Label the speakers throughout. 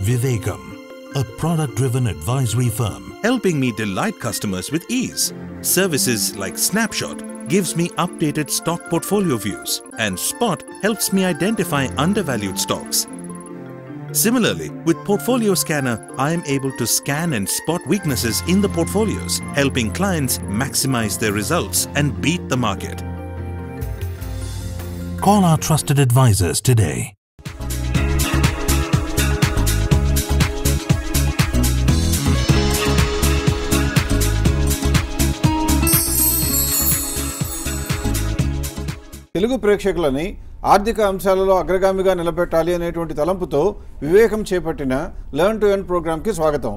Speaker 1: Vivekam, a product driven advisory firm.
Speaker 2: helping me delight customers with ease. Services like Snapshot gives me updated stock portfolio views and Spot helps me identify undervalued stocks. Similarly, with Portfolio Scanner, I am able to scan and spot weaknesses in the portfolios, helping clients maximize their results and beat the market.
Speaker 1: Call our trusted advisors today.
Speaker 3: Telugu ప్రేక్షకులని ఆర్థిక అంశాలలో అగ్రగామిగా నిలబెట్టాలి అనేటువంటి తలంపుతో వివేకం చేపట్టిన learn to earn ప్రోగ్రాంకి స్వాగతం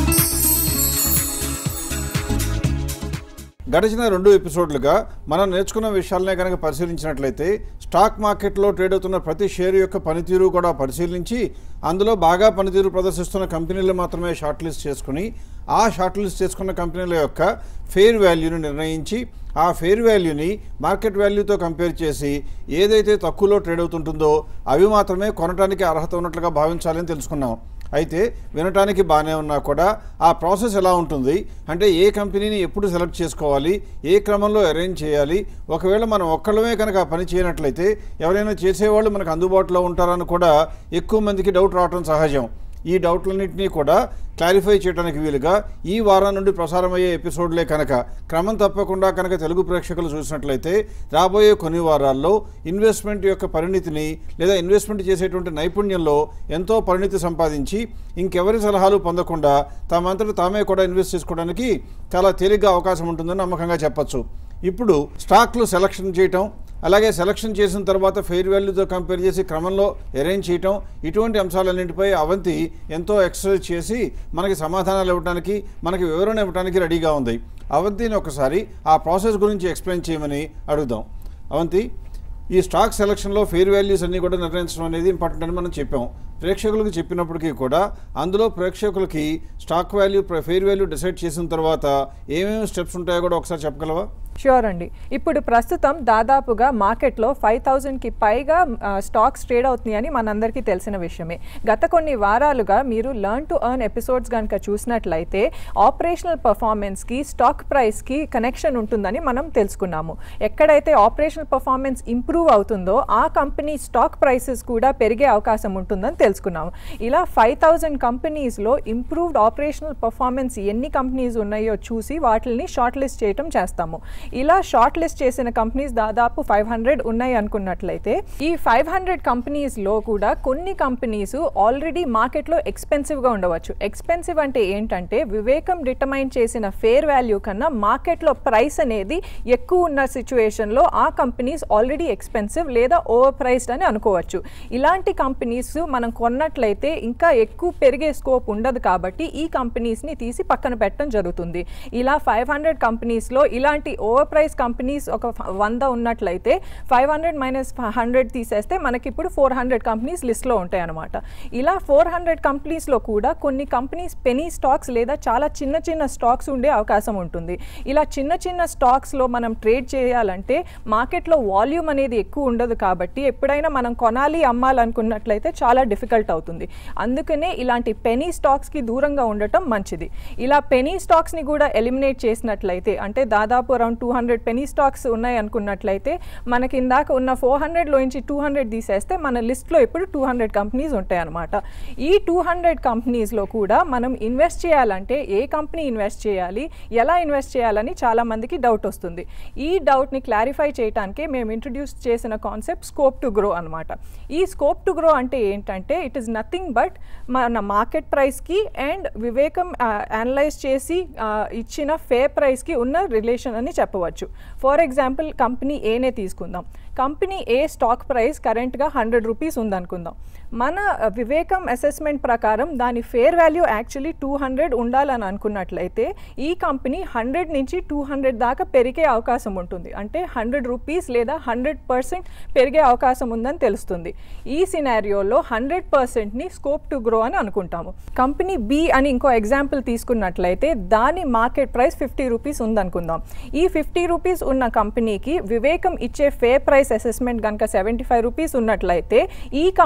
Speaker 3: గడిచిన రెండు ఎపిసోడ్లుగా మనం నేర్చుకున్న విషయాలనే కనుక పరిశీలించినట్లయితే స్టాక్ మార్కెట్లో ట్రేడ్ అవుతున్న ప్రతి షేర్ యొక్క పనితీరు కూడా పరిశీలించి అందులో బాగా పనితీరు ప్రదర్శిస్తున్న కంపెనీలు మాత్రమే షార్ట్ లిస్ట్ చేసుకుని ఆ షార్ట్ లిస్ట్ చేసుకున్న కంపెనీల యొక్క ఫెయిర్ వాల్యూని నిర్ణయించి ఆ ఫెయిర్ వాల్యూని మార్కెట్ వాల్యూతో కంపేర్ చేసి ఏదైతే తక్కువలో ట్రేడ్ అవుతుంటుందో అవి మాత్రమే కొనడానికి అర్హత ఉన్నట్లుగా భావించాలని తెలుసుకున్నాం అయితే వినటానికి బాగానే ఉన్నా కూడా ఆ ప్రాసెస్ ఎలా ఉంటుంది అంటే ఏ కంపెనీని ఎప్పుడు సెలెక్ట్ చేసుకోవాలి ఏ క్రమంలో అరేంజ్ చేయాలి ఒకవేళ మనం ఒక్కళ్ళమే కనుక ఆ పని చేయనట్లయితే ఎవరైనా చేసేవాళ్ళు మనకు అందుబాటులో ఉంటారని కూడా ఎక్కువ మందికి డౌట్ రావటం సహజం ఈ డౌట్లన్నింటినీ కూడా క్లారిఫై చేయడానికి వీలుగా ఈ వారం నుండి ప్రసారమయ్యే ఎపిసోడ్లే కనుక క్రమం తప్పకుండా కనుక తెలుగు ప్రేక్షకులు చూసినట్లయితే రాబోయే కొన్ని వారాల్లో ఇన్వెస్ట్మెంట్ యొక్క పరిణితిని లేదా ఇన్వెస్ట్మెంట్ చేసేటువంటి నైపుణ్యంలో ఎంతో పరిణితి సంపాదించి ఇంకెవరి సలహాలు పొందకుండా తమంతట తామే కూడా ఇన్వెస్ట్ చేసుకోవడానికి చాలా తేలిగ్గా అవకాశం ఉంటుందని నమ్మకంగా చెప్పచ్చు ఇప్పుడు స్టాక్లు సెలక్షన్ చేయటం అలాగే సెలక్షన్ చేసిన తర్వాత ఫెయిర్ వాల్యూతో కంపేర్ చేసి క్రమంలో అరేంజ్ చేయటం ఇటువంటి అంశాలన్నింటిపై అవంతి ఎంతో ఎక్సర్సైజ్ చేసి మనకి సమాధానాలు ఇవ్వడానికి మనకి వివరణ ఇవ్వడానికి రెడీగా ఉంది అవంతిని ఒకసారి ఆ ప్రాసెస్ గురించి ఎక్స్ప్లెయిన్ చేయమని అడుగుదాం అవంతి ఈ స్టాక్ సెలక్షన్లో ఫెయిర్ వాల్యూస్ అన్నీ కూడా నిర్ణయించడం అనేది ఇంపార్టెంట్ అని మనం చెప్పాం ప్రేక్షకులకు చెప్పినప్పటికీ కూడా అందులో ప్రేక్షకులకి stock value fair value decide చేసిన తర్వాత ఏమేమి స్టెప్స్ ఉంటాయో కూడా ఒకసారి చెప్పగలవా
Speaker 4: ష్యూర్ అండి ఇప్పుడు ప్రస్తుతం దాదాపుగా మార్కెట్లో ఫైవ్ థౌజండ్కి పైగా ఆ, స్టాక్స్ ట్రేడ్ అవుతున్నాయని మనందరికీ తెలిసిన విషయమే గత కొన్ని వారాలుగా మీరు లర్న్ టు ఎర్న్ ఎపిసోడ్స్ కనుక చూసినట్లయితే ఆపరేషనల్ పర్ఫార్మెన్స్కి స్టాక్ ప్రైస్కి కనెక్షన్ ఉంటుందని మనం తెలుసుకున్నాము ఎక్కడైతే ఆపరేషనల్ పర్ఫార్మెన్స్ ఇంప్రూవ్ అవుతుందో ఆ కంపెనీ స్టాక్ ప్రైసెస్ కూడా పెరిగే అవకాశం ఉంటుందని తెలుసుకున్నాము ఇలా ఫైవ్ థౌజండ్ కంపెనీస్లో ఇంప్రూవ్డ్ ఆపరేషనల్ పర్ఫార్మెన్స్ ఎన్ని కంపెనీస్ ఉన్నాయో చూసి వాటిని షార్ట్ లిస్ట్ చేయటం చేస్తాము ఇలా షార్ట్ లిస్ట్ చేసిన కంపెనీస్ దాదాపు ఫైవ్ హండ్రెడ్ ఉన్నాయి అనుకున్నట్లయితే ఈ ఫైవ్ హండ్రెడ్ కంపెనీస్లో కూడా కొన్ని కంపెనీస్ ఆల్రెడీ మార్కెట్లో ఎక్స్పెన్సివ్గా ఉండవచ్చు ఎక్స్పెన్సివ్ అంటే ఏంటంటే వివేకం డిటర్మైన్ చేసిన ఫేర్ వాల్యూ కన్నా మార్కెట్లో ప్రైస్ అనేది ఎక్కువ ఉన్న సిచ్యువేషన్లో ఆ కంపెనీస్ ఆల్రెడీ ఎక్స్పెన్సివ్ లేదా ఓవర్ ప్రైస్డ్ అని అనుకోవచ్చు ఇలాంటి కంపెనీస్ మనం కొన్నట్లయితే ఇంకా ఎక్కువ పెరిగే స్కోప్ ఉండదు కాబట్టి ఈ కంపెనీస్ని తీసి పక్కన పెట్టడం జరుగుతుంది ఇలా ఫైవ్ హండ్రెడ్ కంపెనీస్లో ఇలాంటి ఓవర్ ప్రైస్ కంపెనీస్ ఒక ఫ- వంద ఉన్నట్లయితే ఫైవ్ హండ్రెడ్ మైనస్ హండ్రెడ్ తీసేస్తే మనకి ఇప్పుడు ఫోర్ హండ్రెడ్ కంపెనీస్ లిస్ట్లో ఉంటాయి అనమాట ఇలా ఫోర్ హండ్రెడ్ కంపెనీస్లో కూడా కొన్ని కంపెనీస్ పెనీ స్టాక్స్ లేదా చాలా చిన్న చిన్న స్టాక్స్ ఉండే అవకాశం ఉంటుంది ఇలా చిన్న చిన్న స్టాక్స్లో మనం ట్రేడ్ చేయాలంటే మార్కెట్లో వాల్యూమ్ అనేది ఎక్కువ ఉండదు కాబట్టి ఎప్పుడైనా మనం కొనాలి అమ్మాలనుకున్నట్లయితే చాలా డిఫికల్ట్ అవుతుంది అందుకనే ఇలాంటి పెనీ స్టాక్స్కి దూరంగా ఉండటం మంచిది ఇలా పెనీ స్టాక్స్ని కూడా ఎలిమినేట్ చేసినట్లయితే అంటే దాదాపు around two hundred penny stocks ఉన్నాయి అనుకున్నట్లయితే మనకి ఇందాక ఉన్న ఫోర్ హండ్రెడ్లోంచి టూ హండ్రెడ్ తీసేస్తే మన లిస్ట్లో ఇప్పుడు టూ హండ్రెడ్ కంపెనీస్ ఉంటాయి అనమాట ఈ టూ హండ్రెడ్ కంపెనీస్లో కూడా మనం ఇన్వెస్ట్ చేయాలంటే ఏ కంపెనీ ఇన్వెస్ట్ చేయాలి ఎలా ఇన్వెస్ట్ చేయాలని చాలా మందికి డౌట్ వస్తుంది ఈ డౌట్ని క్లారిఫై చేయడానికే మేము ఇంట్రడ్యూస్ చేసిన కాన్సెప్ట్ స్కోప్ టు గ్రో అనమాట ఈ స్కోప్ టు గ్రో అంటే ఏంటంటే ఇట్ ఈస్ నథింగ్ బట్ మన మార్కెట్ ప్రైస్కి అండ్ వివేకం అనలైజ్ చేసి ఆ, ఇచ్చిన ఫేర్ ప్రైస్కి ఉన్న రిలేషన్ అని చెప్పవచ్చు ఫర్ ఎగ్జాంపుల్ కంపెనీ ఏనే తీసుకుందాం కంపెనీ ఏ స్టాక్ ప్రైస్ కరెంట్గా హండ్రెడ్ రూపీస్ ఉందనుకుందాం మన ఆ, వివేకం అసెస్మెంట్ ప్రకారం దాని fair value actually two hundred ఉండాలని అనుకున్నట్లయితే ఈ కంపెనీ హండ్రెడ్ నుంచి టూ హండ్రెడ్ దాకా పెరిగే అవకాశం ఉంటుంది అంటే హండ్రెడ్ రూపీస్ లేదా హండ్రెడ్ పర్సెంట్ పెరిగే అవకాశం ఉందని తెలుస్తుంది ఈ సినారియోలో హండ్రెడ్ పర్సెంట్ని స్కోప్ టు గ్రో అని అనుకుంటాము కంపెనీ బి అని ఇంకో ఎగ్జాంపుల్ తీసుకున్నట్లయితే దాని మార్కెట్ ప్రైస్ ఫిఫ్టీ రూపీస్ ఉందనుకుందాం ఈ ఫిఫ్టీ రూపీస్ ఉన్న కంపెనీకి వివేకం ఇచ్చే ఫేర్ ప్రైస్ అసెస్మెంట్ కనుక సెవెంటీ ఫైవ్ రూపీస్ ఉన్నట్లయితే ఈ కంపెనీకి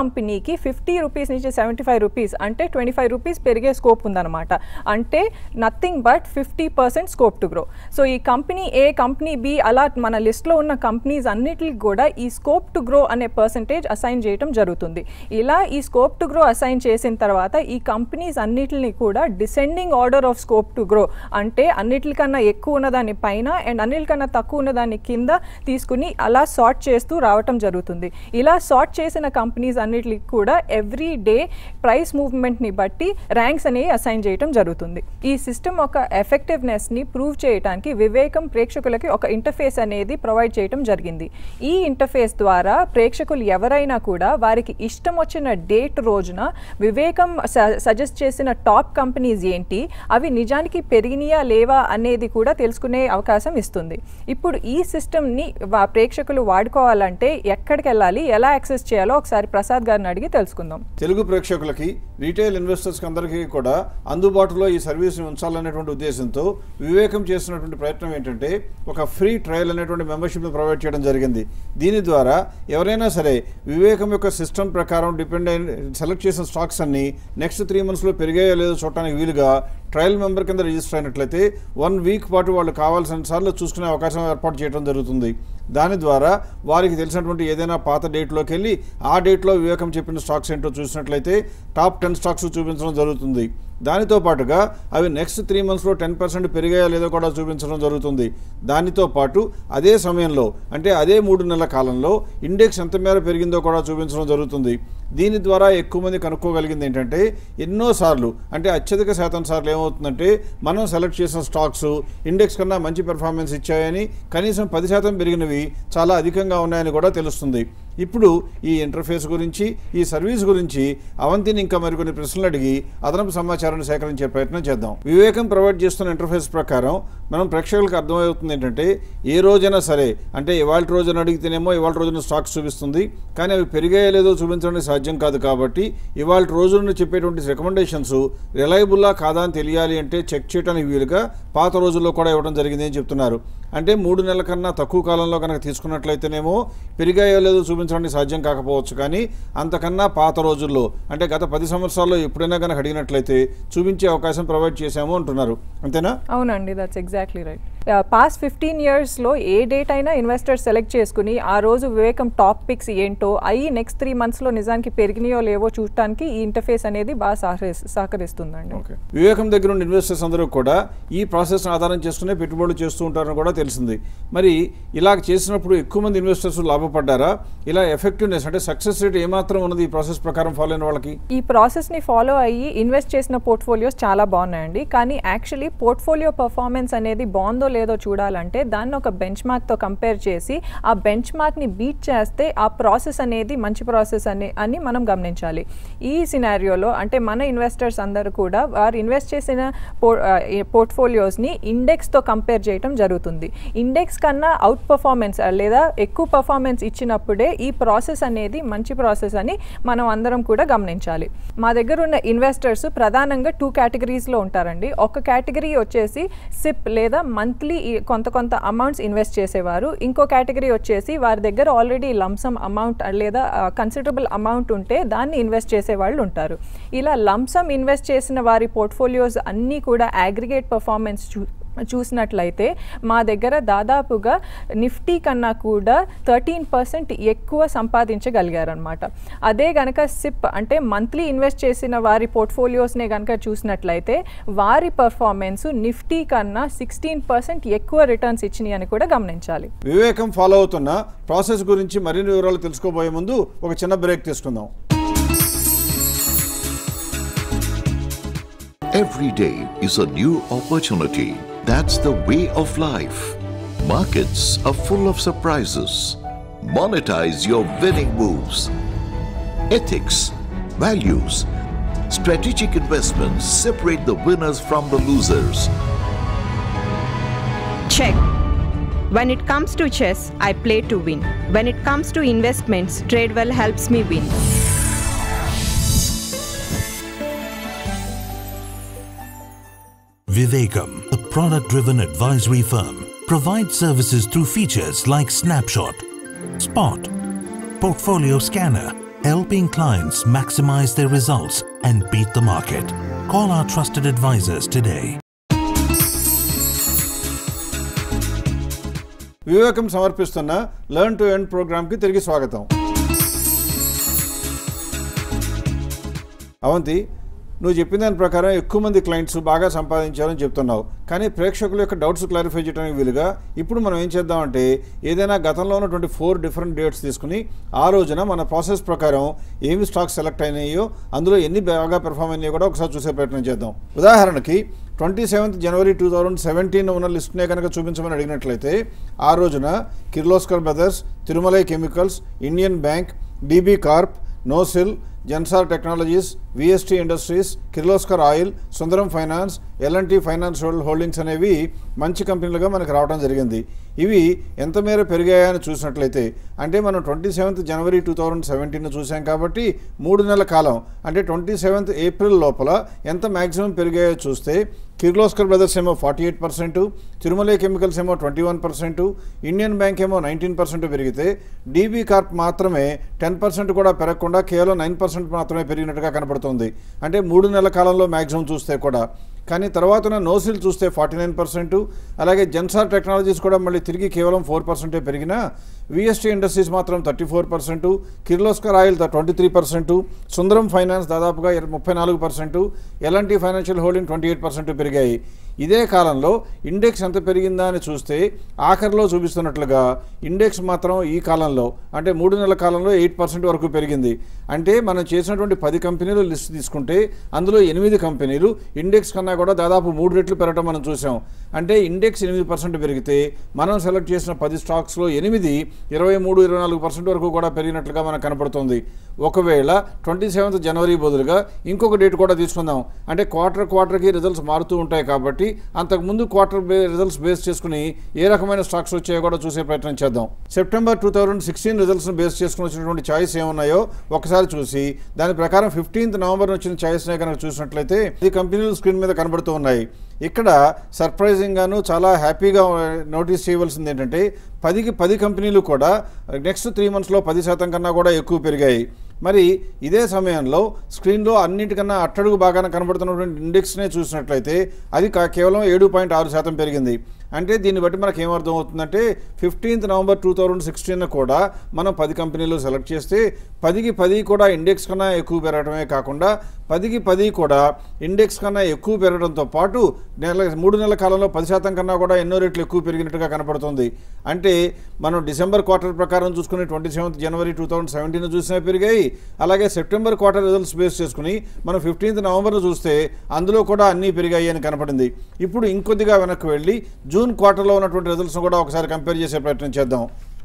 Speaker 4: కంపెనీకి ఫిఫ్టీ రూపీస్ నుంచి సెవెంటీ ఫైవ్ రూపీస్ అంటే ట్వంటీ ఫైవ్ రూపీస్ పెరిగే స్కోప్ ఉందన్నమాట అంటే nothing but fifty percent scope to grow so ఈ కంపెనీ ఏ కంపెనీ బి అలా మన లిస్ట్లో ఉన్న కంపెనీస్ అన్నిటికి కూడా ఈ స్కోప్ టు గ్రో అనే పర్సంటేజ్ అసైన్ చేయడం జరుగుతుంది ఇలా ఈ స్కోప్ టు గ్రో అసైన్ చేసిన తర్వాత ఈ కంపెనీస్ అన్నిటిని కూడా descending order of scope to grow అంటే అన్నిటికన్నా ఎక్కువ ఉన్నదాని పైన అండ్ అన్నిటికన్నా తక్కువ ఉన్నదాని కింద తీసుకుని అలా సార్ట్ చేస్తూ రావటం జరుగుతుంది ఇలా సార్ట్ చేసిన కంపెనీస్ అన్నిటికి కూడా ఎవ్రీ డే ప్రైస్ మూవ్మెంట్ని బట్టి ర్యాంక్స్ అనేవి అసైన్ చేయడం జరుగుతుంది ఈ సిస్టమ్ ఒక ఎఫెక్టివ్నెస్ని ప్రూవ్ చేయడానికి వివేకం ప్రేక్షకులకి ఒక ఇంటర్ఫేస్ అనేది ప్రొవైడ్ చేయడం జరిగింది ఈ ఇంటర్ఫేస్ ద్వారా ప్రేక్షకులు ఎవరైనా కూడా వారికి ఇష్టం వచ్చిన డేట్ రోజున వివేకం సజెస్ట్ చేసిన టాప్ కంపెనీస్ ఏంటి అవి నిజానికి పెరిగినాయా లేవా అనేది కూడా తెలుసుకునే అవకాశం ఇస్తుంది ఇప్పుడు ఈ సిస్టమ్ని ప్రేక్షకులు వాడుకోవాలంటే ఎక్కడికి వెళ్ళాలి ఎలా యాక్సెస్ చేయాలో ఒకసారి ప్రసాద్ గారిని అడిగి తెలుసుకుందాం
Speaker 3: తెలుగు ప్రేక్షకులకి రీటైల్ ఇన్వెస్టర్స్కి అందరికీ కూడా అందుబాటులో ఈ సర్వీస్ని ఉంచాలనేటువంటి ఉద్దేశంతో వివేకం చేస్తున్నటువంటి ప్రయత్నం ఏంటంటే ఒక ఫ్రీ ట్రయల్ అనేటువంటి మెంబర్షిప్ని ప్రొవైడ్ చేయడం జరిగింది దీని ద్వారా ఎవరైనా సరే వివేకం యొక్క సిస్టమ్ ప్రకారం డిపెండ్ అయిన సెలెక్ట్ చేసిన స్టాక్స్ అన్ని నెక్స్ట్ త్రీ మంత్స్లో పెరిగాయో లేదో చూడటానికి వీలుగా ట్రయల్ మెంబర్ కింద రిజిస్టర్ అయినట్లయితే వన్ వీక్ పాటు వాళ్ళు కావాల్సిన సార్లు చూసుకునే అవకాశం ఏర్పాటు చేయడం జరుగుతుంది దాని ద్వారా వారికి తెలిసినటువంటి ఏదైనా పాత డేట్లోకి వెళ్ళి ఆ డేట్లో వివేకం చెప్పిన స్టాక్స్ ఏంటో చూసినట్లయితే టాప్ టెన్ స్టాక్స్ చూపించడం జరుగుతుంది దానితో పాటుగా అవి నెక్స్ట్ త్రీ మంత్స్లో టెన్ పర్సెంట్ పెరిగాయో లేదో కూడా చూపించడం జరుగుతుంది దానితో పాటు అదే సమయంలో అంటే అదే మూడు నెలల కాలంలో ఇండెక్స్ ఎంత మేర పెరిగిందో కూడా చూపించడం జరుగుతుంది దీని ద్వారా ఎక్కువ మంది కనుక్కోగలిగింది ఏంటంటే ఎన్నోసార్లు అంటే అత్యధిక శాతం సార్లు ఏమవుతుందంటే మనం సెలెక్ట్ చేసిన స్టాక్స్ ఇండెక్స్ కన్నా మంచి పెర్ఫార్మెన్స్ ఇచ్చాయని కనీసం పది శాతం పెరిగినవి చాలా అధికంగా ఉన్నాయని కూడా తెలుస్తుంది ఇప్పుడు ఈ ఇంటర్ఫేస్ గురించి ఈ సర్వీస్ గురించి అవంతిని ఇంకా మరికొన్ని ప్రశ్నలు అడిగి అదనపు సమాచారాన్ని సేకరించే ప్రయత్నం చేద్దాం వివేకం ప్రొవైడ్ చేస్తున్న ఇంటర్ఫేస్ ప్రకారం మనం ప్రేక్షకులకు అర్థమవుతుంది ఏంటంటే ఏ రోజైనా సరే అంటే ఇవాళ రోజున అడిగితేనేమో ఇవాళ రోజున స్టాక్స్ చూపిస్తుంది కానీ అవి పెరిగాయో లేదో చూపించడానికి సాధ్యం కాదు కాబట్టి ఇవాళ రోజున చెప్పేటువంటి రికమెండేషన్స్ రిలయబుల్లా కాదా అని తెలియాలి అంటే చెక్ చేయడానికి వీలుగా పాత రోజుల్లో కూడా ఇవ్వడం జరిగింది అని చెప్తున్నారు అంటే మూడు నెలల కన్నా తక్కువ కాలంలో కనుక తీసుకున్నట్లయితేనేమో పెరిగాయో లేదో చూపించడానికి సాధ్యం కాకపోవచ్చు కానీ అంతకన్నా పాత రోజుల్లో అంటే గత పది సంవత్సరాల్లో ఎప్పుడైనా కనుక అడిగినట్లయితే చూపించే అవకాశం ప్రొవైడ్ చేశాము అంటున్నారు అంతేనా
Speaker 4: అవునండి that's exactly right past fifteen ఇయర్స్లో ఏ డేట్ అయినా ఇన్వెస్టర్స్ సెలెక్ట్ చేసుకుని ఆ రోజు వివేకం టాప్ పిక్స్ ఏంటో అవి నెక్స్ట్ త్రీ మంత్స్లో నిజానికి పెరిగినాయో లేవో చూడటానికి ఈ ఇంటర్ఫేస్ అనేది బాగా సహకరి సహకరిస్తుందండి
Speaker 3: ఓకే వివేకం దగ్గర ఉన్న ఇన్వెస్టర్స్ అందరూ కూడా ఈ ప్రాసెస్ను ఆధారం చేసుకునే పెట్టుబడులు చేస్తూ ఉంటారని కూడా తెలిసింది మరి ఇలా చేసినప్పుడు ఎక్కువ మంది ఇన్వెస్టర్స్ లాభపడ్డారా ఇలా ఎఫెక్టివ్నెస్ అంటే సక్సెస్ రేట్ ఏమాత్రం ఉన్నది ఈ ప్రాసెస్ ప్రకారం ఫాలో అయిన వాళ్ళకి
Speaker 4: ఈ ప్రాసెస్ని ఫాలో అయ్యి ఇన్వెస్ట్ చేసిన పోర్ట్ఫోలియోస్ చాలా బాగున్నాయండి కానీ యాక్చువల్లీ పోర్ట్ఫోలియో పర్ఫార్మెన్స్ అనేది బాగుందో లేదో చూడాలంటే దాన్ని ఒక బెంచ్ మార్క్తో కంపేర్ చేసి ఆ బెంచ్ మార్క్ని బీట్ చేస్తే ఆ ప్రాసెస్ అనేది మంచి ప్రాసెస్ అని అని మనం గమనించాలి ఈ సినారియోలో అంటే మన ఇన్వెస్టర్స్ అందరూ కూడా వారు ఇన్వెస్ట్ చేసిన పో పోర్ట్ఫోలియోస్ని ఇండెక్స్తో కంపేర్ చేయడం జరుగుతుంది ఇండెక్స్ కన్నా అవుట్ పర్ఫార్మెన్స్ లేదా ఎక్కువ పర్ఫార్మెన్స్ ఇచ్చినప్పుడే ఈ ప్రాసెస్ అనేది మంచి ప్రాసెస్ అని మనం అందరం కూడా గమనించాలి మా దగ్గర ఉన్న ఇన్వెస్టర్స్ ప్రధానంగా టూ కేటగిరీస్లో ఉంటారండి ఒక కేటగిరీ వచ్చేసి సిప్ లేదా మంత్లీ కొంత కొంత అమౌంట్స్ ఇన్వెస్ట్ చేసేవారు ఇంకో కేటగిరీ వచ్చేసి వారి దగ్గర ఆల్రెడీ లంసమ్ అమౌంట్ లేదా కన్సిడరబుల్ అమౌంట్ ఉంటే దాన్ని ఇన్వెస్ట్ చేసే వాళ్ళు ఉంటారు ఇలా లంసమ్ ఇన్వెస్ట్ చేసిన వారి పోర్ట్ఫోలియోస్ అన్నీ కూడా అగ్రిగేట్ పర్ఫార్మెన్స్ చూ చూసినట్లయితే మా దగ్గర దాదాపుగా నిఫ్టీ కన్నా కూడా థర్టీన్ పర్సెంట్ ఎక్కువ సంపాదించగలిగారనమాట అదే కనుక సిప్ అంటే మంత్లీ ఇన్వెస్ట్ చేసిన వారి పోర్ట్ఫోలియోస్నే కనుక చూసినట్లయితే వారి పర్ఫార్మెన్స్ నిఫ్టీ కన్నా సిక్స్టీన్ పర్సెంట్ ఎక్కువ రిటర్న్స్ ఇచ్చినాయి అని కూడా గమనించాలి
Speaker 3: వివేకం ఫాలో అవుతున్న ప్రాసెస్ గురించి మరిన్ని వివరాలు తెలుసుకోబోయే ముందు ఒక చిన్న బ్రేక్ తీసుకుందాం
Speaker 5: Every day is a new opportunity. That's the way of life. Markets are full of surprises. Monetize your winning moves. Ethics, values, strategic investments separate the winners from the losers.
Speaker 6: Check. When it comes to chess, I play to win. When it comes to investments, TradeWell helps me win.
Speaker 1: Vivekam, a product driven advisory firm, provides services through features like Snapshot, Spot, Portfolio Scanner, helping clients maximize their results and beat the market. Call our trusted advisors today.
Speaker 3: వివేకం సమర్పిస్తున్న learn to end ప్రోగ్రామ్కి తిరిగి స్వాగతం అవంతి నువ్వు చెప్పిన దాని ప్రకారం ఎక్కువ మంది క్లయింట్స్ బాగా సంపాదించారని చెప్తున్నావు కానీ ప్రేక్షకుల యొక్క డౌట్స్ క్లారిఫై చేయడానికి వీలుగా ఇప్పుడు మనం ఏం చేద్దామంటే ఏదైనా గతంలో ఉన్నటువంటి ఫోర్ డిఫరెంట్ డేట్స్ తీసుకుని ఆ రోజున మన ప్రాసెస్ ప్రకారం ఏమి స్టాక్స్ సెలెక్ట్ అయినాయో అందులో ఎన్ని బాగా పెర్ఫామ్ అయినాయో కూడా ఒకసారి చూసే ప్రయత్నం చేద్దాం ఉదాహరణకి ట్వంటీ సెవెంత్ జనవరి టూ థౌజండ్ సెవెంటీన్ ఉన్న లిస్ట్నే కనుక చూపించమని అడిగినట్లయితే ఆ రోజున Kirloskar brothers Tirumalai chemicals Indian bank DB corp Nocil Zensar technologies VST industries Kirloskar oil Sundaram finance L N T finance holdings అనేవి మంచి కంపెనీలుగా మనకు రావడం జరిగింది ఇవి ఎంత మేర పెరిగాయని చూసినట్లయితే అంటే మనం ట్వంటీ సెవెంత్ జనవరి టూ థౌజండ్ సెవెంటీన్ చూసాం కాబట్టి మూడు నెలల కాలం అంటే ట్వంటీ సెవెంత్ ఏప్రిల్ లోపల ఎంత మ్యాక్సిమం పెరిగాయో చూస్తే కిర్లోస్కర్ బ్రదర్స్ ఏమో forty eight percent Tirumalai chemicals ఏమో twenty one percent Indian bank ఏమో నైన్టీన్ పర్సెంట్ పెరిగితే డీబీ కార్ప్ మాత్రమే టెన్ పర్సెంట్ కూడా పెరగకుండా కేవలం నైన్ పర్సెంట్ మాత్రమే పెరిగినట్టుగా కనపడుతుంది అంటే మూడు నెలల కాలంలో మ్యాక్సిమం చూస్తే కూడా కానీ తర్వాత నోసిల్ చూస్తే ఫార్టీ నైన్ పర్సెంట్ అలాగే జెన్సార్ టెక్నాలజీస్ కూడా మళ్ళీ తిరిగి కేవలం ఫోర్ పర్సెంటే పెరిగినా విఎస్టీ ఇండస్ట్రీస్ మాత్రం thirty four percent Kirloskar oil twenty three percent Sundaram finance దాదాపుగా ఇర- ముప్పై నాలుగు percent L N T financial holding twenty eight percent పెరిగాయి ఇదే కాలంలో ఇండెక్స్ ఎంత పెరిగిందా అని చూస్తే ఆఖరిలో చూపిస్తున్నట్లుగా ఇండెక్స్ మాత్రం ఈ కాలంలో అంటే మూడు నెలల కాలంలో ఎయిట్ పర్సెంట్ వరకు పెరిగింది అంటే మనం చేసినటువంటి పది కంపెనీలు లిస్ట్ తీసుకుంటే అందులో ఎనిమిది కంపెనీలు ఇండెక్స్ కన్నా కూడా దాదాపు మూడు రెట్లు పెరగడం మనం చూసాం అంటే ఇండెక్స్ ఎనిమిది పర్సెంట్ పెరిగితే మనం సెలెక్ట్ చేసిన పది స్టాక్స్లో ఎనిమిది ఇరవై మూడు ఇరవై నాలుగు పర్సెంట్ వరకు కూడా పెరిగినట్లుగా మనకు కనపడుతుంది ఒకవేళ ట్వంటీ సెవెంత్ జనవరి బదులుగా ఇంకొక డేట్ కూడా తీసుకుందాం అంటే క్వార్టర్ క్వార్టర్కి రిజల్ట్స్ మారుతూ ఉంటాయి కాబట్టి అంతకుముందు క్వార్టర్ బే రిజల్ట్స్ బేస్ చేసుకుని ఏ రకమైన స్టాక్స్ వచ్చాయో కూడా చూసే ప్రయత్నం చేద్దాం సెప్టెంబర్ టూ థౌజండ్ సిక్స్టీన్ రిజల్ట్స్ని బేస్ చేసుకుని వచ్చినటువంటి ఛాయిస్ ఏమున్నాయో ఒకసారి చూసి దాని ప్రకారం ఫిఫ్టీన్త్ నవంబర్ వచ్చిన ఛాయిస్నే కనుక చూసినట్లయితే ఈ కంపెనీలు స్క్రీన్ మీద కనబడుతూ ఉన్నాయి ఇక్కడ సర్ప్రైజింగ్గాను చాలా హ్యాపీగా నోటీస్ చేయవలసింది ఏంటంటే పదికి పది కంపెనీలు కూడా నెక్స్ట్ త్రీ మంత్స్లో పది శాతం కన్నా కూడా ఎక్కువ పెరిగాయి మరి ఇదే సమయంలో స్క్రీన్లో అన్నిటికన్నా అట్టడుగు బాగానే కనబడుతున్నటువంటి ఇండెక్స్నే చూసినట్లయితే అది కా- కేవలం ఏడు పాయింట్ ఆరు శాతం పెరిగింది అంటే దీన్ని బట్టి మనకు ఏమర్థం అవుతుందంటే fifteenth November two thousand sixteen కూడా మనం పది కంపెనీలు సెలెక్ట్ చేస్తే పదికి పది కూడా ఇండెక్స్ కన్నా ఎక్కువ పెరగడమే కాకుండా పదికి పది కూడా ఇండెక్స్ కన్నా ఎక్కువ పెరగడంతో పాటు నెల మూడు నెలల కాలంలో పది శాతం కన్నా కూడా ఎన్నో రెట్లు ఎక్కువ పెరిగినట్టుగా కనపడుతుంది అంటే మనం డిసెంబర్ క్వార్టర్ ప్రకారం చూసుకుని ట్వంటీ సెవెంత్ జనవరి టూ థౌజండ్ సెవెంటీన్ చూసినా పెరిగాయి అలాగే సెప్టెంబర్ క్వార్టర్ రిజల్ట్స్ బేస్ చేసుకుని మనం ఫిఫ్టీన్త్ నవంబర్ చూస్తే అందులో కూడా అన్నీ పెరిగాయి అని కనపడింది ఇప్పుడు ఇంకొద్దిగా వెనక్కి వెళ్ళి జూన్ క్వార్టర్లో ఉన్నటువంటి రిజల్ట్స్ను కూడా ఒకసారి కంపేర్ చేసే ప్రయత్నం చేద్దాం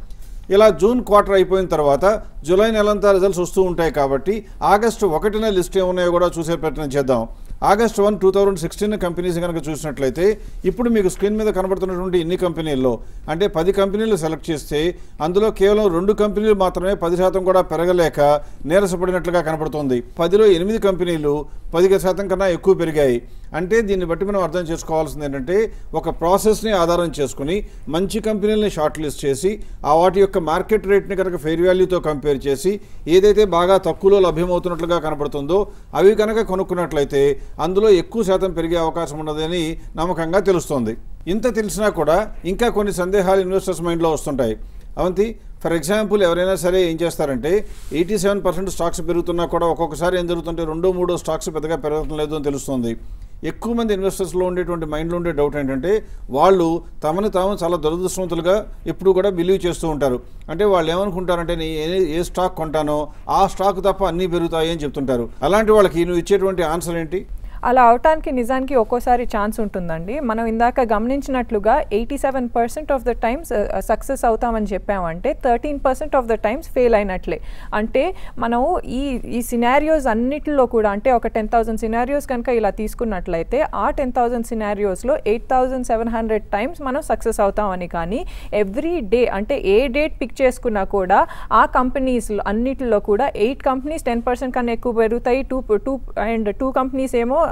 Speaker 3: ఇలా జూన్ క్వార్టర్ అయిపోయిన తర్వాత జూలై నెలంతా రిజల్ట్స్ వస్తూ ఉంటాయి కాబట్టి ఆగస్టు ఒకటిన లిస్ట్ ఏమున్నాయో కూడా చూసే ప్రయత్నం చేద్దాం August one two thousand sixteen companies కనుక చూసినట్లయితే ఇప్పుడు మీకు స్క్రీన్ మీద కనబడుతున్నటువంటి ఇన్ని కంపెనీల్లో అంటే పది కంపెనీలు సెలెక్ట్ చేస్తే అందులో కేవలం రెండు కంపెనీలు మాత్రమే పది శాతం కూడా పెరగలేక నీరసపడినట్లుగా కనబడుతోంది పదిలో ఎనిమిది కంపెనీలు పది శాతం కన్నా ఎక్కువ పెరిగాయి అంటే దీన్ని బట్టి మనం అర్థం చేసుకోవాల్సింది ఏంటంటే ఒక ప్రాసెస్ని ఆధారం చేసుకుని మంచి కంపెనీలని షార్ట్ లిస్ట్ చేసి ఆ వాటి యొక్క మార్కెట్ రేట్ని కనుక ఫెయిర్ వాల్యూతో కంపేర్ చేసి ఏదైతే బాగా తక్కువలో లభ్యమవుతున్నట్లుగా కనబడుతుందో అవి కనుక కొనుక్కున్నట్లయితే అందులో ఎక్కువ శాతం పెరిగే అవకాశం ఉన్నదని నమ్మకంగా తెలుస్తోంది ఇంత తెలిసినా కూడా ఇంకా కొన్ని సందేహాలు ఇన్వెస్టర్స్ మైండ్లో వస్తుంటాయి అవంతి ఫర్ ఎగ్జాంపుల్ ఎవరైనా సరే ఏం చేస్తారంటే ఎయిటీ సెవెన్ పర్సెంట్ స్టాక్స్ పెరుగుతున్నా కూడా ఒక్కొక్కసారి ఏం జరుగుతుంటే రెండో మూడో స్టాక్స్ పెద్దగా పెరగడం లేదు అని తెలుస్తుంది ఎక్కువ మంది ఇన్వెస్టర్స్లో ఉండేటువంటి మైండ్లో ఉండే డౌట్ ఏంటంటే వాళ్ళు తమను తాము చాలా దురదృష్టవంతులుగా ఎప్పుడు కూడా బిలీవ్ చేస్తూ ఉంటారు అంటే వాళ్ళు ఏమనుకుంటారంటే నేను ఏ ఏ స్టాక్ కొంటానో ఆ స్టాక్ తప్ప అన్నీ పెరుగుతాయి అని చెప్తుంటారు అలాంటి వాళ్ళకి నువ్వు ఇచ్చేటువంటి ఆన్సర్ ఏంటి
Speaker 4: అలా అవటానికి నిజానికి ఒక్కోసారి ఛాన్స్ ఉంటుందండి మనం ఇందాక గమనించినట్లుగా eighty seven percent of the times success అవుతామని చెప్పామంటే thirteen percent of the times fail అయినట్లే అంటే మనం ఈ ఈ సినారియోస్ అన్నిటిలో కూడా అంటే ఒక టెన్ థౌసండ్ సినారియోస్ కనుక ఇలా తీసుకున్నట్లయితే ఆ టెన్ థౌసండ్ సినారియోస్లో eight thousand seven hundred times మనం సక్సెస్ అవుతామని కానీ ఎవ్రీ డే అంటే ఏ డేట్ పిక్ చేసుకున్నా కూడా ఆ కంపెనీస్ అన్నిటిలో కూడా ఎయిట్ కంపెనీస్ టెన్ పర్సెంట్ కన్నా ఎక్కువ పెరుగుతాయి two two and two companies ఏమో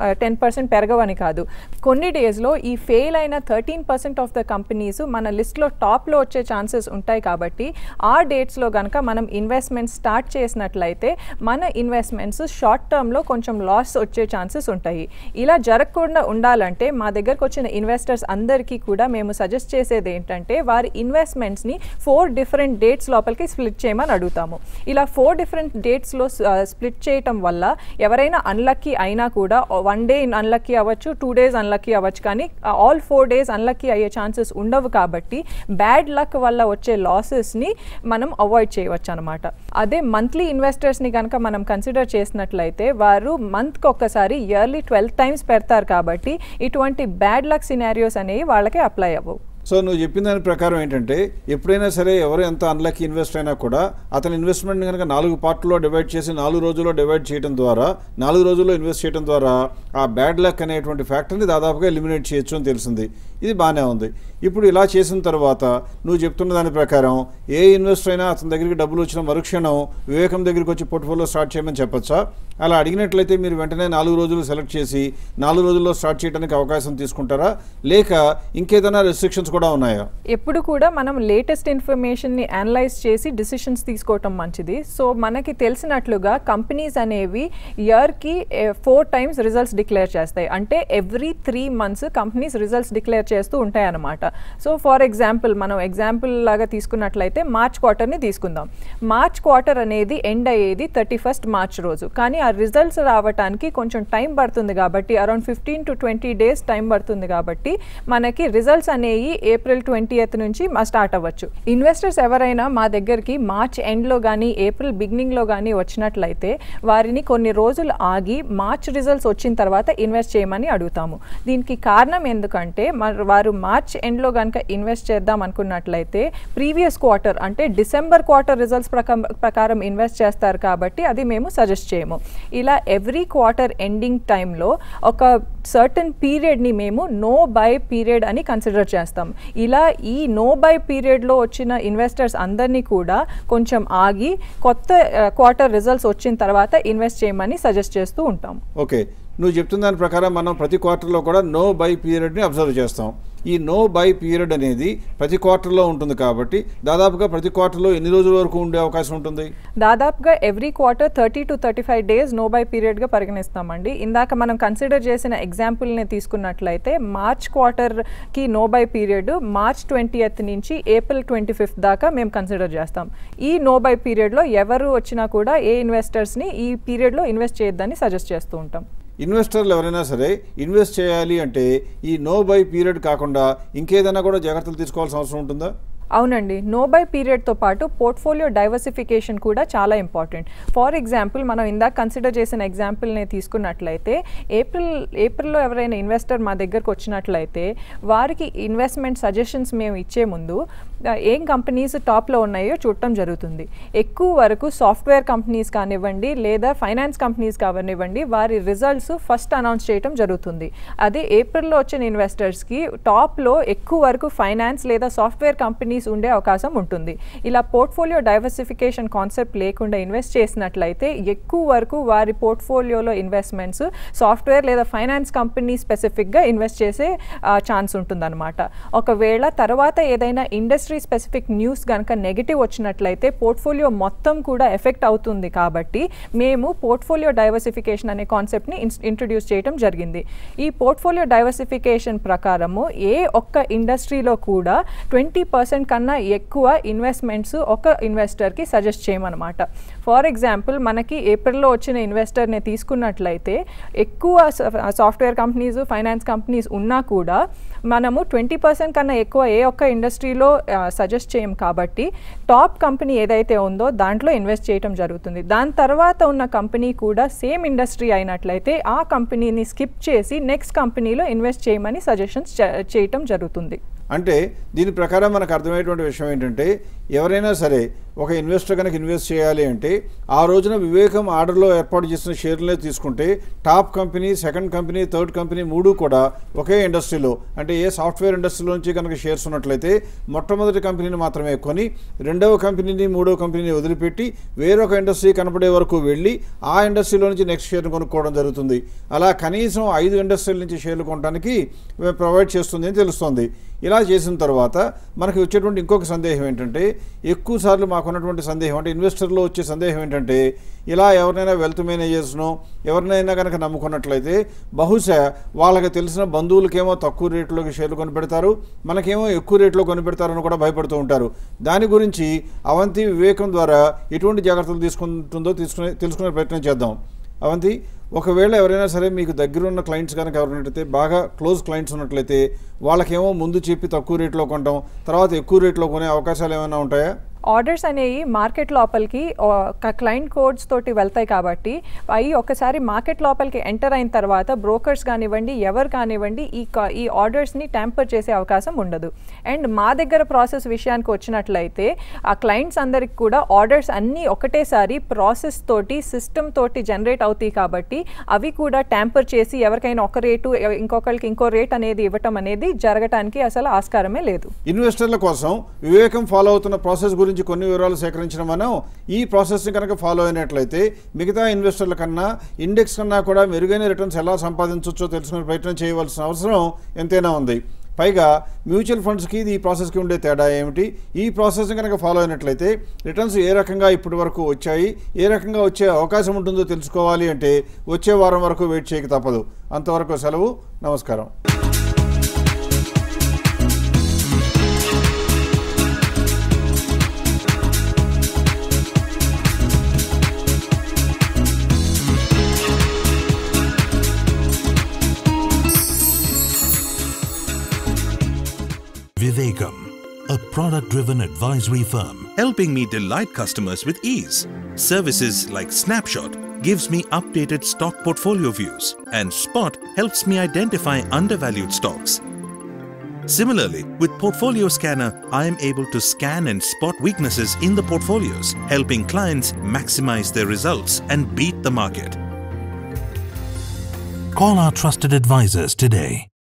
Speaker 4: టెన్ పర్సెంట్ పెరగవని కాదు కొన్ని డేస్లో ఈ ఫెయిల్ అయిన thirteen percent of the companies మన లిస్ట్లో టాప్లో వచ్చే ఛాన్సెస్ ఉంటాయి కాబట్టి ఆ డేట్స్లో కనుక మనం ఇన్వెస్ట్మెంట్ స్టార్ట్ చేసినట్లయితే మన ఇన్వెస్ట్మెంట్స్ షార్ట్ టర్మ్లో కొంచెం లాస్ వచ్చే ఛాన్సెస్ ఉంటాయి ఇలా జరగకుండా ఉండాలంటే మా దగ్గరకు వచ్చిన ఇన్వెస్టర్స్ అందరికీ కూడా మేము సజెస్ట్ చేసేది ఏంటంటే వారి ఇన్వెస్ట్మెంట్స్ని ఫోర్ డిఫరెంట్ డేట్స్ లోపలికి స్ప్లిట్ చేయమని అడుగుతాము ఇలా ఫోర్ డిఫరెంట్ డేట్స్లో స్ప్లిట్ చేయటం వల్ల ఎవరైనా అన్లక్కీ అయినా కూడా వన్ డే అన్లక్కీ అవ్వచ్చు టూ డేస్ అన్లక్కీ అవ్వచ్చు కానీ ఆల్ ఫోర్ డేస్ అన్లక్కీ అయ్యే ఛాన్సెస్ ఉండవు కాబట్టి బ్యాడ్ లక్ వల్ల వచ్చే లాసెస్ని మనం అవాయిడ్ చేయవచ్చు అనమాట అదే మంత్లీ ఇన్వెస్టర్స్ని కనుక మనం కన్సిడర్ చేసినట్లయితే వారు మంత్కి ఒక్కసారి ఇయర్లీ ట్వెల్వ్ టైమ్స్ పెడతారు కాబట్టి ఇటువంటి బ్యాడ్ లక్ సినారియోస్ అనేవి వాళ్ళకి అప్లై అవ్వవు
Speaker 3: సో నువ్వు చెప్పిన దాని ప్రకారం ఏంటంటే ఎప్పుడైనా సరే ఎవరు ఎంత అన్లకి ఇన్వెస్ట్ అయినా కూడా అతని ఇన్వెస్ట్మెంట్ కనుక నాలుగు పార్ట్లో డివైడ్ చేసి నాలుగు రోజుల్లో డివైడ్ చేయడం ద్వారా నాలుగు రోజుల్లో ఇన్వెస్ట్ చేయడం ద్వారా ఆ బ్యాడ్ లక్ అనేటువంటి ఫ్యాక్టర్ని దాదాపుగా ఎలిమినేట్ చేయొచ్చు అని తెలిసింది ఇది బాగానే ఉంది ఇప్పుడు ఇలా చేసిన తర్వాత నువ్వు చెప్తున్న దాని ప్రకారం ఏ ఇన్వెస్టర్ అయినా అతని దగ్గరికి డబ్బులు వచ్చిన మరుక్షణం వివేకం దగ్గరికి వచ్చి పోర్ట్ఫోలియో స్టార్ట్ చేయమని చెప్పొచ్చా అలా అడిగినట్లయితే మీరు వెంటనే నాలుగు రోజులు సెలెక్ట్ చేసి నాలుగు రోజుల్లో స్టార్ట్ చేయడానికి అవకాశం తీసుకుంటారా లేక ఇంకేదైనా రెస్ట్రిక్షన్స్ కూడా ఉన్నాయా
Speaker 4: ఎప్పుడు కూడా మనం లేటెస్ట్ ఇన్ఫర్మేషన్ని అనలైజ్ చేసి డిసిషన్స్ తీసుకోవటం మంచిది సో మనకి తెలిసినట్లుగా కంపెనీస్ అనేవి ఇయర్కి ఫోర్ టైమ్స్ రిజల్ట్స్ డిక్లేర్ చేస్తాయి అంటే every three months companies results declare చేస్తూ ఉంటాయి అన్నమాట సో ఫర్ ఎగ్జాంపుల్ మనం ఎగ్జాంపుల్ లాగా తీసుకున్నట్లయితే మార్చ్ క్వార్టర్ని తీసుకుందాం మార్చ్ క్వార్టర్ అనేది ఎండ్ అయ్యేది థర్టీ ఫస్ట్ మార్చ్ రోజు కానీ ఆ రిజల్ట్స్ రావడానికి కొంచెం టైం పడుతుంది కాబట్టి around fifteen to twenty days time పడుతుంది కాబట్టి మనకి రిజల్ట్స్ అనేవి ఏప్రిల్ ట్వంటీ నుంచి మా స్టార్ట్ అవ్వచ్చు ఇన్వెస్టర్స్ ఎవరైనా మా దగ్గరికి మార్చ్ ఎండ్లో కానీ ఏప్రిల్ బిగినింగ్లో కానీ వచ్చినట్లయితే వారిని కొన్ని రోజులు ఆగి మార్చ్ రిజల్ట్స్ వచ్చిన తర్వాత ఇన్వెస్ట్ చేయమని అడుగుతాము దీనికి కారణం ఎందుకంటే మరి వారు మార్చ్ ఎండ్లో కనుక ఇన్వెస్ట్ చేద్దాం అనుకున్నట్లయితే ప్రీవియస్ క్వార్టర్ అంటే డిసెంబర్ క్వార్టర్ రిజల్ట్స్ ప్రకారం ఇన్వెస్ట్ చేస్తారు కాబట్టి అది మేము సజెస్ట్ చేయము ఇలా ఎవ్రీ క్వార్టర్ ఎండింగ్ టైంలో ఒక సర్టన్ పీరియడ్ని మేము నో బై పీరియడ్ అని కన్సిడర్ చేస్తాం ఇలా ఈ నో బై పీరియడ్లో వచ్చిన ఇన్వెస్టర్స్ అందరినీ కూడా కొంచెం ఆగి కొత్త క్వార్టర్ రిజల్ట్స్ వచ్చిన తర్వాత ఇన్వెస్ట్ చేయమని సజెస్ట్ చేస్తూ ఉంటాం
Speaker 3: ఓకే నువ్వు చెప్తున్న దాని ప్రకారం మనం ప్రతి క్వార్టర్లో కూడా నో బై పీరియడ్ని అబ్జర్వ్ చేస్తాం ఈ నో బై పీరియడ్ అనేది ప్రతి క్వార్టర్లో ఉంటుంది కాబట్టి దాదాపుగా ప్రతి క్వార్టర్లో ఎన్ని రోజుల వరకు ఉండే అవకాశం ఉంటుంది
Speaker 4: దాదాపుగా every quarter thirty to thirty five days no buy పీరియడ్గా పరిగణిస్తామండి ఇందాక మనం కన్సిడర్ చేసిన ఎగ్జాంపుల్ని తీసుకున్నట్లయితే మార్చ్ క్వార్టర్కి no buy period March twenty నుంచి ఏప్రిల్ ట్వంటీ ఫిఫ్త్ దాకా మేము కన్సిడర్ చేస్తాం ఈ నో బై పీరియడ్లో ఎవరు వచ్చినా కూడా ఏ ఇన్వెస్టర్స్ని ఈ పీరియడ్లో ఇన్వెస్ట్ చేయొద్దని సజెస్ట్ చేస్తూ ఉంటాం
Speaker 3: ఇన్వెస్టర్లు ఎవరైనా సరే ఇన్వెస్ట్ చేయాలి అంటే ఈ నో బై పీరియడ్ కాకుండా ఇంకేదైనా కూడా జాగ్రత్తలు తీసుకోవాల్సిన అవసరం ఉంటుందా
Speaker 4: అవునండి నో బై పీరియడ్తో పాటు పోర్ట్ఫోలియో డైవర్సిఫికేషన్ కూడా చాలా ఇంపార్టెంట్ ఫర్ ఎగ్జాంపుల్ మనం ఇందాక కన్సిడర్ చేసిన ఎగ్జాంపుల్ని తీసుకున్నట్లయితే ఏప్రిల్ ఏప్రిల్లో ఎవరైనా ఇన్వెస్టర్ మా దగ్గరకు వచ్చినట్లయితే వారికి ఇన్వెస్ట్మెంట్ సజెషన్స్ మేము ఇచ్చే ముందు ఏం కంపెనీస్ టాప్లో ఉన్నాయో చూడటం జరుగుతుంది ఎక్కువ వరకు సాఫ్ట్వేర్ కంపెనీస్ కానివ్వండి లేదా ఫైనాన్స్ కంపెనీస్ కానివ్వండి వారి రిజల్ట్స్ ఫస్ట్ అనౌన్స్ చేయడం జరుగుతుంది అదే ఏప్రిల్లో వచ్చిన ఇన్వెస్టర్స్కి టాప్లో ఎక్కువ వరకు ఫైనాన్స్ లేదా సాఫ్ట్వేర్ కంపెనీస్ ఉండే అవకాశం ఉంటుంది ఇలా పోర్ట్ఫోలియో డైవర్సిఫికేషన్ కాన్సెప్ట్ లేకుండా ఇన్వెస్ట్ చేసినట్లయితే ఎక్కువ వరకు వారి పోర్ట్ఫోలియోలో ఇన్వెస్ట్మెంట్స్ సాఫ్ట్వేర్ లేదా ఫైనాన్స్ కంపెనీ స్పెసిఫిక్గా ఇన్వెస్ట్ చేసే ఛాన్స్ ఉంటుందన్నమాట ఒకవేళ తర్వాత ఏదైనా ఇండస్ట్రీ స్పెసిఫిక్ న్యూస్ కనుక నెగిటివ్ వచ్చినట్లయితే పోర్ట్ఫోలియో మొత్తం కూడా ఎఫెక్ట్ అవుతుంది కాబట్టి మేము పోర్ట్ఫోలియో డైవర్సిఫికేషన్ అనే కాన్సెప్ట్ని ఇంట్రడ్యూస్ చేయడం జరిగింది ఈ పోర్ట్ఫోలియో డైవర్సిఫికేషన్ ప్రకారము ఏ ఒక్క ఇండస్ట్రీలో కూడా ట్వంటీ పర్సెంట్ కన్నా ఎక్కువ ఇన్వెస్ట్మెంట్స్ ఒక ఇన్వెస్టర్కి సజెస్ట్ చేయమన్నమాట ఫర్ ఎగ్జాంపుల్ మనకి ఏప్రిల్లో వచ్చిన ఇన్వెస్టర్ని తీసుకున్నట్లయితే ఎక్కువ సాఫ్ట్వేర్ కంపెనీస్ ఫైనాన్స్ కంపెనీస్ ఉన్నా కూడా మనము ట్వంటీ పర్సెంట్ కన్నా ఎక్కువ ఏ ఒక్క ఇండస్ట్రీలో సజెస్ట్ చేయం కాబట్టి టాప్ కంపెనీ ఏదైతే ఉందో దాంట్లో ఇన్వెస్ట్ చేయడం జరుగుతుంది దాని తర్వాత ఉన్న కంపెనీ కూడా సేమ్ ఇండస్ట్రీ అయినట్లయితే ఆ కంపెనీని స్కిప్ చేసి నెక్స్ట్ కంపెనీలో ఇన్వెస్ట్ చేయమని సజెషన్స్ చేయటం జరుగుతుంది
Speaker 3: అంటే దీని ప్రకారం మనకు అర్థమయ్యేటువంటి విషయం ఏంటంటే ఎవరైనా సరే ఒక ఇన్వెస్టర్ కనుక ఇన్వెస్ట్ చేయాలి అంటే ఆ రోజున వివేకం ఆర్డర్లో ఏర్పాటు చేసిన షేర్లే తీసుకుంటే top company second company third company మూడు కూడా ఒకే ఇండస్ట్రీలో అంటే ఏ సాఫ్ట్వేర్ ఇండస్ట్రీలో నుంచి కనుక షేర్స్ ఉన్నట్లయితే మొట్టమొదటి కంపెనీని మాత్రమే కొని రెండవ కంపెనీని మూడవ కంపెనీని వదిలిపెట్టి వేరొక ఇండస్ట్రీ కనపడే వరకు వెళ్ళి ఆ ఇండస్ట్రీలో నుంచి నెక్స్ట్ షేర్ని కొనుక్కోవడం జరుగుతుంది అలా కనీసం ఐదు ఇండస్ట్రీల నుంచి షేర్లు కొనడానికి ప్రొవైడ్ చేస్తుంది అని తెలుస్తుంది ఇలా చేసిన తర్వాత మనకి వచ్చేటువంటి ఇంకొక సందేహం ఏంటంటే ఎక్కువ సార్లు మాకున్నటువంటి సందేహం అంటే ఇన్వెస్టర్లో వచ్చే సందేహం ఏంటంటే ఇలా ఎవరినైనా వెల్త్ మేనేజర్స్నో ఎవరినైనా కనుక నమ్ముకున్నట్లయితే బహుశా వాళ్ళకి తెలిసిన బంధువులకేమో తక్కువ రేట్లోకి షేర్లు కొనిపెడతారు మనకేమో ఎక్కువ రేట్లో కొనిపెడతారని కూడా భయపడుతూ ఉంటారు దాని గురించి అవంతి వివేకం ద్వారా ఎటువంటి జాగ్రత్తలు తీసుకుంటుందో తీసుకునే తెలుసుకునే ప్రయత్నం చేద్దాం అవంతి ఒకవేళ ఎవరైనా సరే మీకు దగ్గరున్న క్లయింట్స్ కనుక ఎవరైనట్లయితే బాగా క్లోజ్ క్లయింట్స్ ఉన్నట్లయితే వాళ్ళకేమో ముందు చెప్పి తక్కువ రేట్లో కొంటాం తర్వాత ఎక్కువ రేట్లో కొనే అవకాశాలు ఏమైనా ఉంటాయా
Speaker 4: ఆర్డర్స్ అనేవి మార్కెట్ లోపలికి క్లయింట్ కోడ్స్ తోటి వెళ్తాయి కాబట్టి అవి ఒకసారి మార్కెట్ లోపలికి ఎంటర్ అయిన తర్వాత బ్రోకర్స్ కానివ్వండి ఎవరు కానివ్వండి ఈ కా- ఈ ఆర్డర్స్ని ట్యాంపర్ చేసే అవకాశం ఉండదు అండ్ మా దగ్గర ప్రాసెస్ విషయానికి వచ్చినట్లయితే ఆ క్లయింట్స్ అందరికి కూడా ఆర్డర్స్ అన్నీ ఒకటేసారి ప్రాసెస్ తోటి సిస్టమ్ తోటి జనరేట్ అవుతాయి కాబట్టి అవి కూడా ట్యాంపర్ చేసి ఎవరికైనా ఒక రేటు ఎవ- ఇంకొకరికి ఇంకో రేట్ అనేది ఇవ్వటం అనేది జరగటానికి అసలు ఆస్కారమే లేదు
Speaker 3: ఇన్వెస్టర్ల కోసం వివేకం ఫాలో అవుతున్న ప్రాసెస్ గురించి కొన్ని వివరాలు సేకరించిన మనం ఈ ప్రాసెస్ని కనుక ఫాలో అయినట్లయితే మిగతా ఇన్వెస్టర్ల కన్నా ఇండెక్స్ కన్నా కూడా మెరుగైన రిటర్న్స్ ఎలా సంపాదించవచ్చో తెలుసుకునే ప్రయత్నం చేయవలసిన అవసరం ఎంతైనా ఉంది పైగా మ్యూచువల్ ఫండ్స్కి ఇది ఈ ప్రాసెస్కి ఉండే తేడా ఏమిటి ఈ ప్రాసెస్ని కనుక ఫాలో అయినట్లయితే రిటర్న్స్ ఏ రకంగా ఇప్పటి వరకు వచ్చాయి ఏ రకంగా వచ్చే అవకాశం ఉంటుందో తెలుసుకోవాలి అంటే వచ్చే వారం వరకు వెయిట్ చేయక తప్పదు అంతవరకు సెలవు నమస్కారం
Speaker 1: Vivekam, a product driven advisory firm.
Speaker 2: helping me delight customers with ease. Services like Snapshot gives me updated stock portfolio views, and Spot helps me identify undervalued stocks. Similarly, with Portfolio Scanner, I am able to scan and spot weaknesses in the portfolios, helping clients maximize their results and beat the market.
Speaker 1: Call our trusted advisors today.